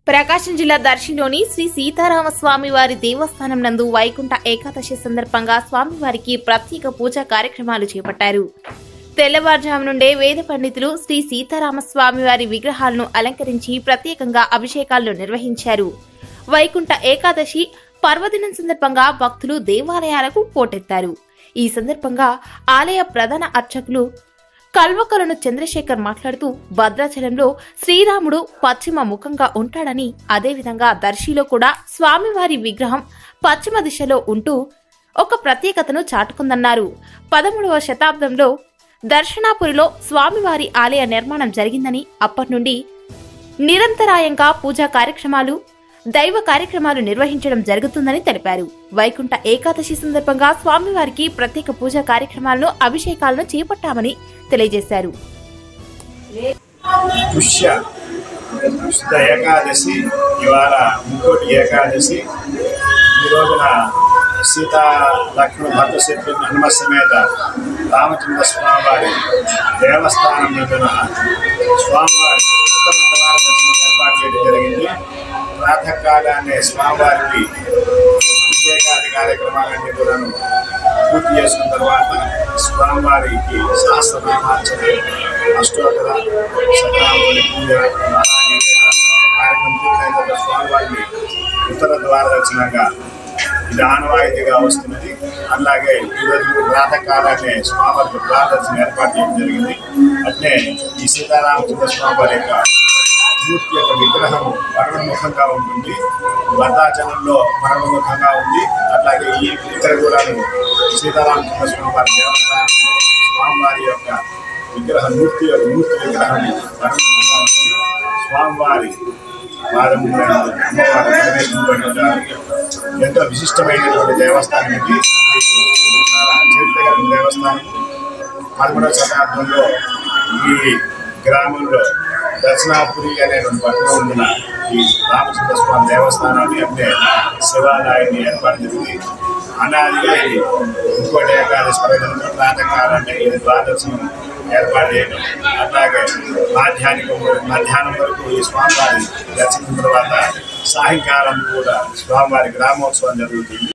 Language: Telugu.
ప్రకాశం జిల్లా దర్శిలోని శ్రీ సీతారామ స్వామి వారి దేవస్థానం నందు వైకుంఠ ఏకాదశి సందర్భంగా స్వామివారికి ప్రత్యేక పూజా కార్యక్రమాలు చేపట్టారు తెల్లవారుజాము నుండే వేద పండితులు శ్రీ సీతారామ స్వామి వారి విగ్రహాలను అలంకరించి ప్రత్యేకంగా అభిషేకాలను నిర్వహించారు వైకుంఠ ఏకాదశి పర్వదినం సందర్భంగా భక్తులు దేవాలయాలకు పోటెత్తారు ఈ సందర్భంగా ఆలయ ప్రధాన అర్చకులు కల్వకలను చంద్రశేఖర్ మాట్లాడుతూ భద్రాచలంలో శ్రీరాముడు పశ్చిమ ముఖంగా ఉంటాడని అదేవిధంగా దర్శిలో కూడా స్వామివారి విగ్రహం పశ్చిమ దిశలో ఉంటూ ఒక ప్రత్యేకతను చాటుకుందన్నారు పదమూడవ శతాబ్దంలో దర్శనాపురిలో స్వామివారి ఆలయ నిర్మాణం జరిగిందని అప్పటి నుండి నిరంతరాయంగా పూజా కార్యక్రమాలు దైవ కార్యక్రమాలు నిర్వహించడం జరుగుతుందని తెలిపారు వైకుంఠ ఏకాదశి సందర్భంగా స్వామివారికి ప్రత్యేక పూజా కార్యక్రమాలను అభిషేకాలను చేపట్టామని తెలియజేశారు పుష్య శుద్ధ ఏకాదశి ఇవాళ ఇంకోటి ఏకాదశి ఈ రోజున సీతా లక్ష్మణ భర్త శత్రు హనుమ సమేత రామచంద్ర స్వామివారి దేవస్థానం మీదున స్వామివారి ఉత్తర ద్వార దర్శనం ఏర్పాటు చేయడం జరిగింది ప్రాతకాలాన్ని స్వామివారికి అభిషేకాది కార్యక్రమాలన్నీ కూడాను పూర్తి చేసుకున్న తర్వాత స్వామివారికి సహస్రనామార్చన అష్టోత్తర శతనామని పూజ మహానివేద కార్యక్రమం పూర్తయిన తర్వాత స్వామివారిని ఉత్తర ద్వార దర్శనంగా ఇది ఆనవాయితీగా వస్తున్నది అలాగే ఈరోజు ప్రాతకాలాన్ని స్వామివారికి ప్రార్థన ఏర్పాటు చేయడం జరిగింది అట్లే ఈ సీతారామచంద్ర స్వామివారి యొక్క మూర్తి యొక్క విగ్రహం పరమముఖంగా ఉంటుంది భద్రాచలంలో పరమముఖంగా ఉంది అట్లాగే ఈ ఇక్కడ కూడా సీతారామచంద్ర స్వామి వారి దేవస్థానంలో స్వామివారి యొక్క విగ్రహ మూర్తి యొక్క మూర్తి విగ్రహం పరమముఖంగా ఉంది స్వామివారి పాదము అమ్మవారి పరమేశ్వరుడు ఎంతో విశిష్టమైనటువంటి దేవస్థానం ఇది చాలా చరిత్ర కలిగిన దేవస్థానం పదమూడవ శతాబ్దంలో ఈ గ్రామంలో దక్షిణాపురి అనేటువంటి పట్టణం ఉండిన ఈ రామచంద్ర స్వామి దేవస్థానాన్ని అంటే శివాలయాన్ని ఏర్పాటు జరిగింది అనాదిగా ఇది ఇంకోటి ఏకాదశి పర్యటనలో ప్రాతకాలాన్ని ఇది ద్వాదశనం ఏర్పాటు చేయడం అట్లాగే మాధ్యాహ్నికం మధ్యాహ్నం వరకు ఈ స్వామివారి దర్శనం తర్వాత సాయంకాలం కూడా స్వామివారి గ్రామోత్సవం జరుగుతుంది